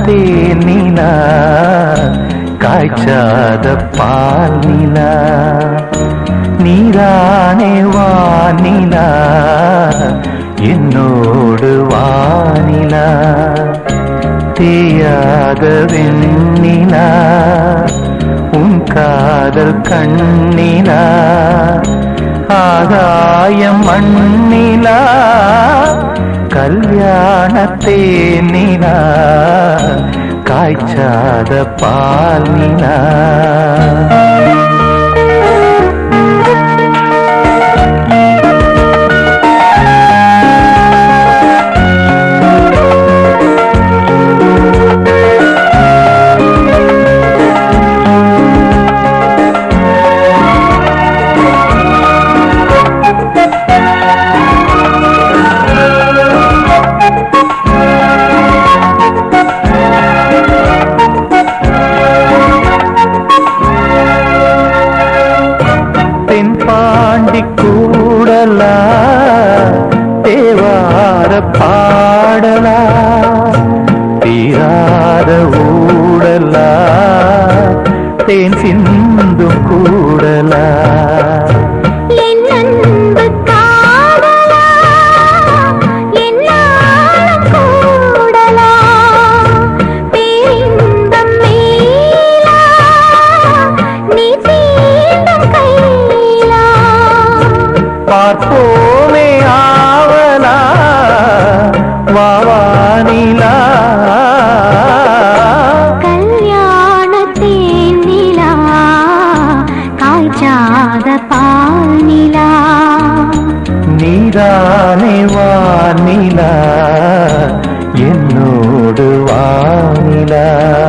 தேனிலா காய்ச்சாத பால் நிலா நீரானே வானிலா என்னோடு வானிலா தேயாத வெண்ணிலா உன் காதல் கண்ணிலா ஆகாயம் மண்ணிலா கல்யாண தேனிலா காய்ச்சாத பால் நிலா தென்பாண்டி கூடலா தேவார பாடலா தீராத ஊடலா தேன் சிந்தும் கூடலா என் அன்பு காதலா என்னாலும் கூடலா பேரின்பம் மேலா நீ தீண்டும் கையிலா பார்ப்போமே ஆவலா வாவானிலா கல்யாணத்தேன் நிலா காய்ச்சாத பால் நிலா நீதானே வானிலா என்னோடு வானிலா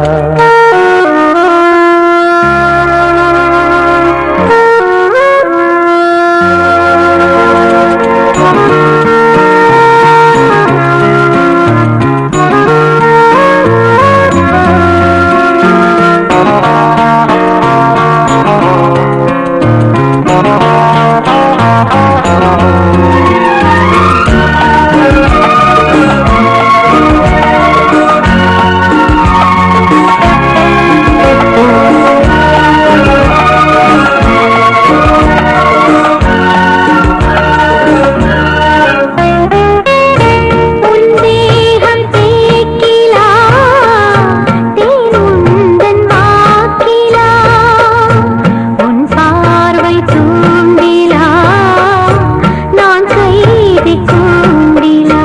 உன் தேகம் தேக்கிலா தேனுந்தன் வாக்கிலா உன் பார்வை தூண்டிலா நான் செய்தி கூண்டிலா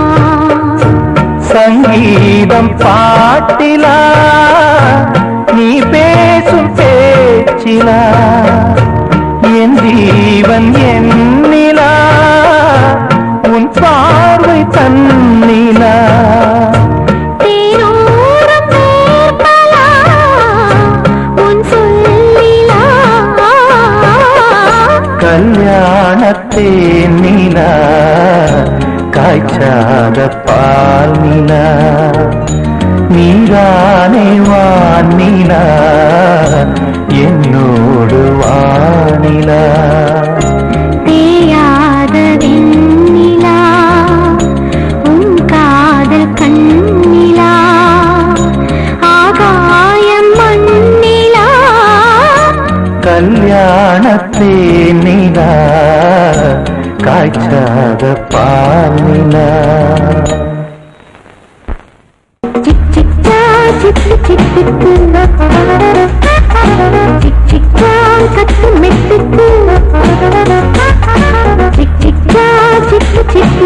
சங்கீதம் பாட்டிலா நீ பேசும் பேச்சிலா என் ஜீவன் என்னிலா உன் பார்வை தன்னிலா தேனூரம் நேர்மலா உன் சொல்லிலா கல்யாணத்தே நிலா காய்ச்சாத பால் நிலா நீரானே வானிலா என்னோடு வானிலா தேயாத வெண்ணிலா உன் காதல் கண்ணிலா ஆகாயம் மண்ணிலா கல்யாணத்தே நிலா காய்ச்சாத பால் நிலா சிக் சிக்கா சிக்கு சிக்குக்கு சிக் சிக்கா கத்து மெட்டுக்கு சிக் சிக்கா சிக்கு சிக்கு